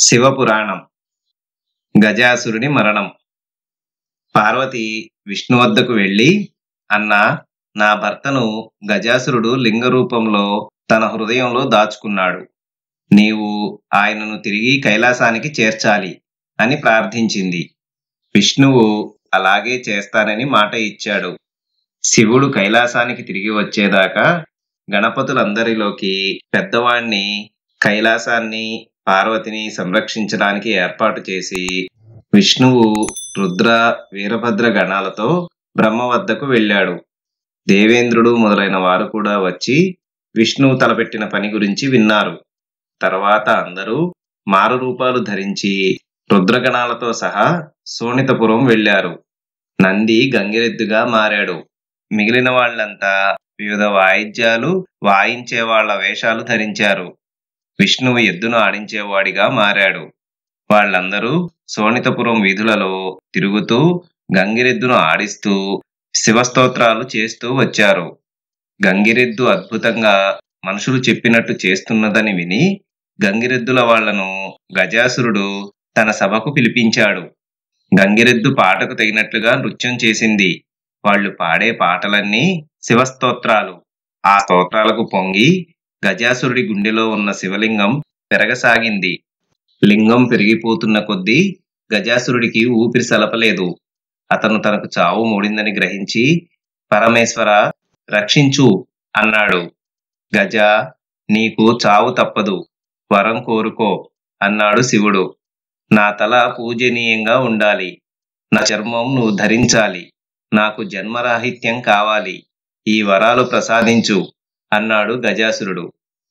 శివపురాణం గజాసురుని మరణం పార్వతి విష్ణు వద్దకు వెళ్ళి అన్నా నా భర్తను గజాసురుడు లింగ రూపంలో తన హృదయంలో దాచుకున్నాడు నీవు ఆయనను తిరిగి కైలాసానికి చేర్చాలి అని ప్రార్థించింది విష్ణువు అలాగే చేస్తానని మాట ఇచ్చాడు శివుడు కైలాసానికి తిరిగి వచ్చేదాకా గణపతులందరిలోకి పెద్దవాణ్ణి కైలాసాన్ని పార్వతిని సంరక్షించడానికి ఏర్పాటు చేసి విష్ణువు రుద్ర వీరభద్ర గణాలతో బ్రహ్మ వద్దకు వెళ్ళాడు దేవేంద్రుడు మొదలైన వారు కూడా వచ్చి విష్ణువు తలపెట్టిన పని గురించి విన్నారు తర్వాత అందరూ మారు రూపాలు ధరించి రుద్రగణాలతో సహా సోనితపురం వెళ్ళారు నంది గంగిరెద్దుగా మారాడు మిగిలిన వాళ్ళంతా వివిధ వాయిద్యాలు వాయించే వాళ్ళ వేషాలు ధరించారు విష్ణువు ఎద్దును ఆడించేవాడిగా మారాడు వాళ్ళందరూ సోనితపురం వీధులలో తిరుగుతూ గంగిరెద్దును ఆడిస్తూ శివస్తోత్రాలు చేస్తూ వచ్చారు గంగిరెద్దు అద్భుతంగా మనుషులు చెప్పినట్టు చేస్తున్నదని విని గంగిరెద్దుల వాళ్లను గజాసురుడు తన సభకు పిలిపించాడు గంగిరెద్దు పాటకు తగినట్లుగా నృత్యం చేసింది వాళ్ళు పాడే పాటలన్నీ శివస్తోత్రాలు ఆ స్తోత్రాలకు పొంగి గజాసురుడి గుండెలో ఉన్న శివలింగం పెరగసాగింది లింగం పెరిగిపోతున్న కొద్దీ గజాసురుడికి ఊపిరి సలపలేదు అతను తనకు చావు మూడిందని గ్రహించి పరమేశ్వర రక్షించు అన్నాడు గజ నీకు చావు తప్పదు వరం కోరుకో అన్నాడు శివుడు నా తల పూజనీయంగా ఉండాలి నా చర్మం నువ్వు ధరించాలి నాకు జన్మరాహిత్యం కావాలి ఈ వరాలు ప్రసాదించు అన్నాడు గజాసురుడు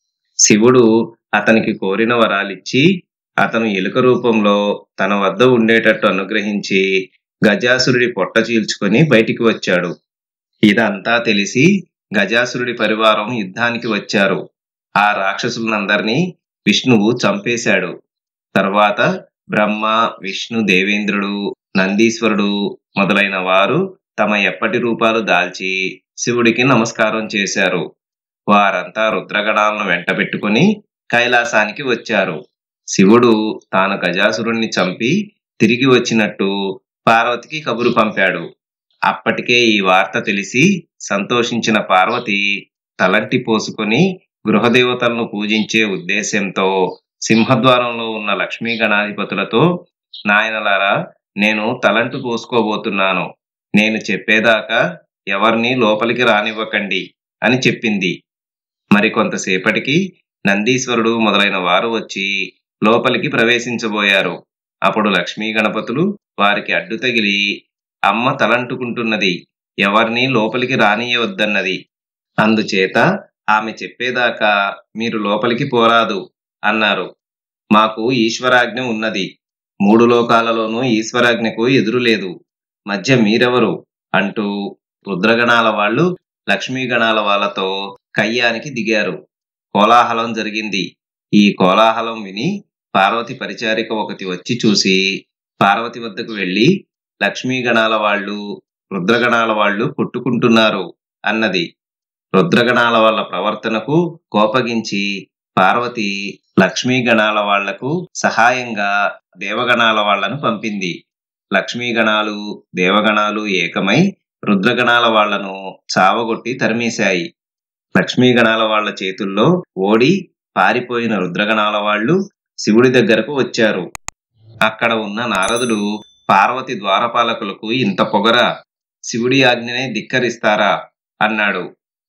శివుడు అతనికి కోరిన వరాలిచ్చి అతను ఎలుక రూపంలో తన వద్ద ఉండేటట్టు అనుగ్రహించి గజాసురుడి పొట్ట చీల్చుకొని బయటికి వచ్చాడు ఇదంతా తెలిసి గజాసురుడి పరివారం యుద్ధానికి వచ్చారు ఆ రాక్షసులందరినీ విష్ణువు చంపేశాడు తర్వాత బ్రహ్మ విష్ణు దేవేంద్రుడు నందీశ్వరుడు మొదలైన వారు తమ ఎప్పటి రూపాలు దాల్చి శివుడికి నమస్కారం చేశారు వారంతా రుద్రగణాలను వెంట పెట్టుకుని కైలాసానికి వచ్చారు శివుడు తాను గజాసురుణ్ణి చంపి తిరిగి వచ్చినట్టు పార్వతికి కబురు పంపాడు అప్పటికే ఈ వార్త తెలిసి సంతోషించిన పార్వతి తలంటి పోసుకొని గృహదేవతలను పూజించే ఉద్దేశ్యంతో సింహద్వారంలో ఉన్న లక్ష్మీ గణాధిపతులతో నాయనలారా నేను తలంటు పోసుకోబోతున్నాను నేను చెప్పేదాకా ఎవరిని లోపలికి రానివ్వకండి అని చెప్పింది మరికొంతసేపటికి నందీశ్వరుడు మొదలైన వారు వచ్చి లోపలికి ప్రవేశించబోయారు అప్పుడు లక్ష్మీ గణపతులు వారికి అడ్డు తగిలి అమ్మ తలంటుకుంటున్నది ఎవరిని లోపలికి రానియవద్దన్నది అందుచేత ఆమె చెప్పేదాకా మీరు లోపలికి పోరాదు అన్నారు మాకు ఈశ్వరాజ్ఞ ఉన్నది మూడు లోకాలలోనూ ఈశ్వరాజ్ఞకు ఎదురు లేదు మధ్య మీరెవరు అంటూ రుద్రగణాల వాళ్ళు లక్ష్మీ గణాల వాళ్ళతో కయ్యానికి దిగారు కోలాహలం జరిగింది ఈ కోలాహలం విని పార్వతి పరిచారిక ఒకటి వచ్చి చూసి పార్వతి వద్దకు వెళ్లి లక్ష్మీ గణాల వాళ్ళు రుద్రగణాల వాళ్ళు కొట్టుకుంటున్నారు అన్నది రుద్రగణాల వాళ్ళ ప్రవర్తనకు కోపగించి పార్వతి లక్ష్మీ గణాల వాళ్లకు సహాయంగా దేవగణాల వాళ్లను పంపింది లక్ష్మీ గణాలు దేవగణాలు ఏకమై రుద్రగణాల వాళ్లను చావగొట్టి తరిమేశాయి లక్ష్మీ గణాల వాళ్ల చేతుల్లో ఓడి పారిపోయిన రుద్రగణాల వాళ్ళు శివుడి దగ్గరకు వచ్చారు అక్కడ ఉన్న నారదుడు పార్వతి ద్వారపాలకులకు ఇంత పొగర శివుడి ఆజ్ఞనే ధిక్కరిస్తారా అన్నాడు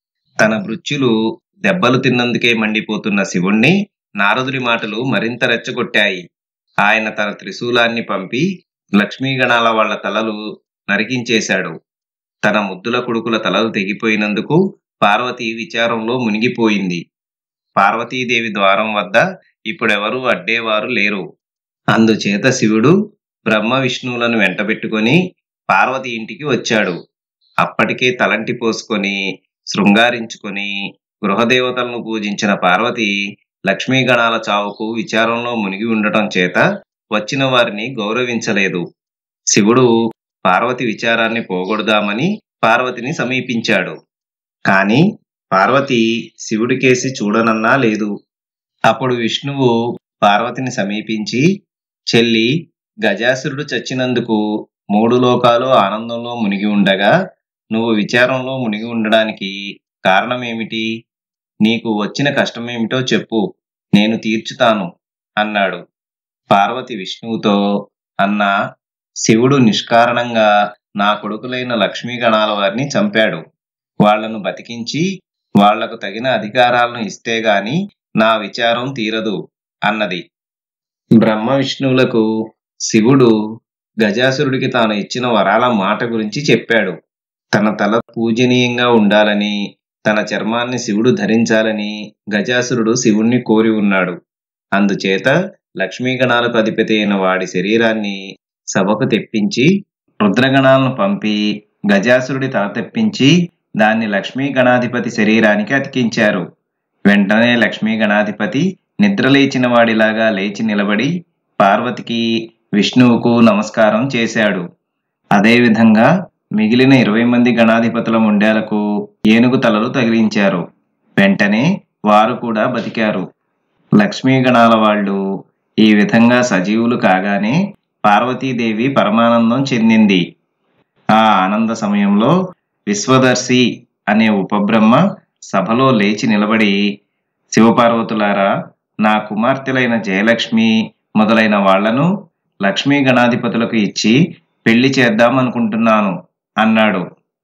తన మృత్యులు దెబ్బలు తిన్నందుకే మండిపోతున్న శివుణ్ణి నారదుడి మాటలు మరింత రెచ్చగొట్టాయి ఆయన తన త్రిశూలాన్ని పంపి లక్ష్మీ గణాల వాళ్ల తలలు నరికించేశాడు తన ముద్దుల కొడుకుల తలలు తెగిపోయినందుకు పార్వతి విచారంలో మునిగిపోయింది పార్వతీదేవి ద్వారం వద్ద ఇప్పుడెవరూ అడ్డేవారు లేరు అందుచేత శివుడు బ్రహ్మ విష్ణువులను వెంటబెట్టుకొని పార్వతి ఇంటికి వచ్చాడు అప్పటికే తలంటి పోసుకొని శృంగారించుకొని గృహదేవతలను పూజించిన పార్వతి లక్ష్మీ గణాల చావుకు విచారంలో మునిగి ఉండటం చేత వచ్చిన వారిని గౌరవించలేదు శివుడు పార్వతి విచారాన్ని పోగొడదామని పార్వతిని సమీపించాడు కాని పార్వతి శివుడికేసి చూడనన్నా లేదు అప్పుడు విష్ణువు పార్వతిని సమీపించి చెల్లి గజాసురుడు చచ్చినందుకు మూడు లోకాలు ఆనందంలో మునిగి ఉండగా నువ్వు విచారంలో మునిగి ఉండడానికి కారణమేమిటి నీకు వచ్చిన కష్టమేమిటో చెప్పు నేను తీర్చుతాను అన్నాడు పార్వతి విష్ణువుతో అన్నా శివుడు నిష్కారణంగా నా కొడుకులైన లక్ష్మీ గణాల వారిని చంపాడు వాళ్లను బతికించి వాళ్లకు తగిన అధికారాలను ఇస్తే గాని నా విచారం తీరదు అన్నది బ్రహ్మ విష్ణువులకు శివుడు గజాసురుడికి తాను ఇచ్చిన వరాల మాట గురించి చెప్పాడు తన తల పూజనీయంగా ఉండాలని తన చర్మాన్ని శివుడు ధరించాలని గజాసురుడు శివుణ్ణి కోరి ఉన్నాడు అందుచేత లక్ష్మీగణాలకు అధిపతి అయిన వాడి శరీరాన్ని సభకు తెప్పించి రుద్రగణాలను పంపి గజాసురుడి తల తెప్పించి దాన్ని లక్ష్మీ గణాధిపతి శరీరానికి అతికించారు వెంటనే లక్ష్మీ గణాధిపతి నిద్రలేచిన వాడిలాగా లేచి నిలబడి పార్వతికి విష్ణువుకు నమస్కారం చేశాడు అదేవిధంగా మిగిలిన ఇరవై మంది గణాధిపతుల ముండేలకు ఏనుగు తలలు తగిలించారు వెంటనే వారు కూడా బతికారు లక్ష్మీ గణాల వాళ్ళు ఈ విధంగా సజీవులు కాగానే పార్వతీదేవి పరమానందం చెందింది ఆ ఆనంద సమయంలో విశ్వదర్శి అనే ఉపబ్రహ్మ సభలో లేచి నిలబడి శివపార్వతులారా నా కుమార్తెలైన జయలక్ష్మి మొదలైన వాళ్లను లక్ష్మీ గణాధిపతులకు ఇచ్చి పెళ్లి చేద్దామనుకుంటున్నాను అన్నాడు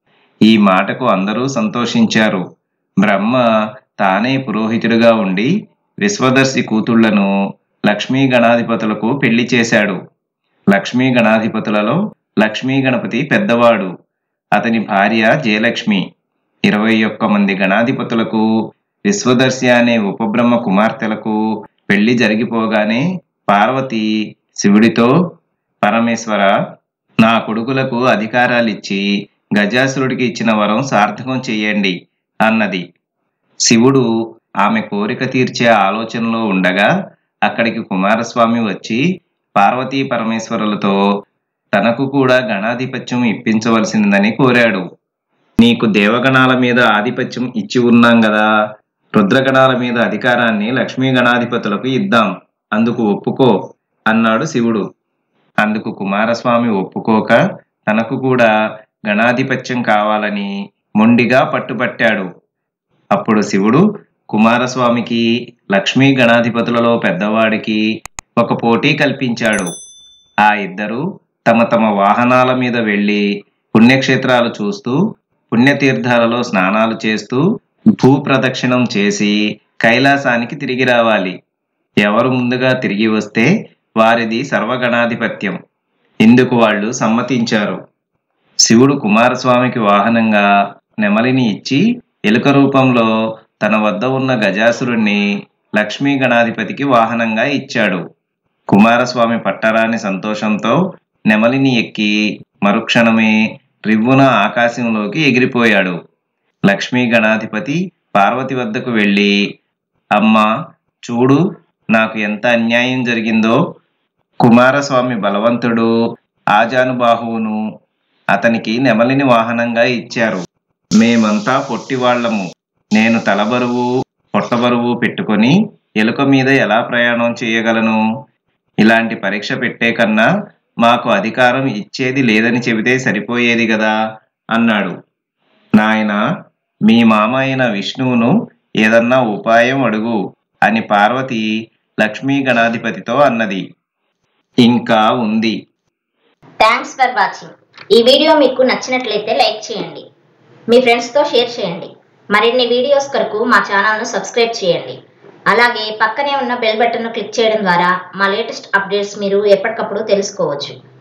ఈ మాటకు అందరూ సంతోషించారు బ్రహ్మ తానే పురోహితుడిగా ఉండి విశ్వదర్శి కూతుళ్లను లక్ష్మీ గణాధిపతులకు పెళ్లి చేశాడు లక్ష్మీ గణాధిపతులలో లక్ష్మీ గణపతి పెద్దవాడు అతని భార్య జయలక్ష్మి ఇరవై ఒక్క మంది గణాధిపతులకు విశ్వదర్శి అనే ఉపబ్రహ్మ కుమార్తెలకు పెళ్లి జరిగిపోగానే పార్వతి శివుడితో పరమేశ్వర నా కొడుకులకు అధికారాలిచ్చి గజాసురుడికి ఇచ్చిన వరం సార్థకం చెయ్యండి అన్నది శివుడు ఆమె కోరిక తీర్చే ఆలోచనలో ఉండగా అక్కడికి కుమారస్వామి వచ్చి పార్వతీ పరమేశ్వరులతో తనకు కూడా గణాధిపత్యం ఇప్పించవలసిందని కోరాడు నీకు దేవగణాల మీద ఆధిపత్యం ఇచ్చి ఉన్నాం గదా రుద్రగణాల మీద అధికారాన్ని లక్ష్మీ గణాధిపతులకు ఇద్దాం అందుకు ఒప్పుకో అన్నాడు శివుడు అందుకు కుమారస్వామి ఒప్పుకోక తనకు కూడా గణాధిపత్యం కావాలని మొండిగా పట్టుబట్టాడు అప్పుడు శివుడు కుమారస్వామికి లక్ష్మీ గణాధిపతులలో పెద్దవాడికి ఒక పోటీ కల్పించాడు ఆ ఇద్దరు తమ తమ వాహనాల మీద వెళ్లి పుణ్యక్షేత్రాలు చూస్తూ పుణ్యతీర్థాలలో స్నానాలు చేస్తూ భూప్రదక్షిణం చేసి కైలాసానికి తిరిగి రావాలి ఎవరు ముందుగా తిరిగి వస్తే వారిది సర్వగణాధిపత్యం ఇందుకు వాళ్ళు సమ్మతించారు శివుడు కుమారస్వామికి వాహనంగా నెమలిని ఇచ్చి ఎలుక రూపంలో తన వద్ద ఉన్న గజాసురుణ్ణి లక్ష్మీ గణాధిపతికి వాహనంగా ఇచ్చాడు కుమారస్వామి పట్టరాని సంతోషంతో నెమలిని ఎక్కి మరుక్షణమే రివ్వున ఆకాశంలోకి ఎగిరిపోయాడు లక్ష్మీ గణాధిపతి పార్వతి వద్దకు వెళ్ళి అమ్మా చూడు నాకు ఎంత అన్యాయం జరిగిందో కుమారస్వామి బలవంతుడు ఆజానుబాహువును అతనికి నెమలిని వాహనంగా ఇచ్చారు మేమంతా పొట్టివాళ్లము నేను తలబరువు పొట్టబరువు పెట్టుకొని ఎలుక మీద ఎలా ప్రయాణం చేయగలను ఇలాంటి పరీక్ష పెట్టే కన్నా మాకు అధికారం ఇచ్చేది లేదని చెబితే సరిపోయేది గదా అన్నాడు నాయన మీ మామ అయిన విష్ణువును ఏదన్నా ఉపాయం అడుగు అని పార్వతి లక్ష్మీ గణాధిపతితో అన్నది ఇంకా ఉంది థ్యాంక్స్ ఫర్ వాచింగ్ ఈ వీడియో మీకు నచ్చినట్లయితే లైక్ చేయండి మీ ఫ్రెండ్స్తో షేర్ చేయండి మరిన్ని వీడియోస్ కొరకు మా ఛానల్ను సబ్స్క్రైబ్ చేయండి అలాగే పక్కనే ఉన్న బెల్ బటన్ను క్లిక్ చేయడం ద్వారా మా లేటెస్ట్ అప్డేట్స్ మీరు ఎప్పటికప్పుడు తెలుసుకోవచ్చు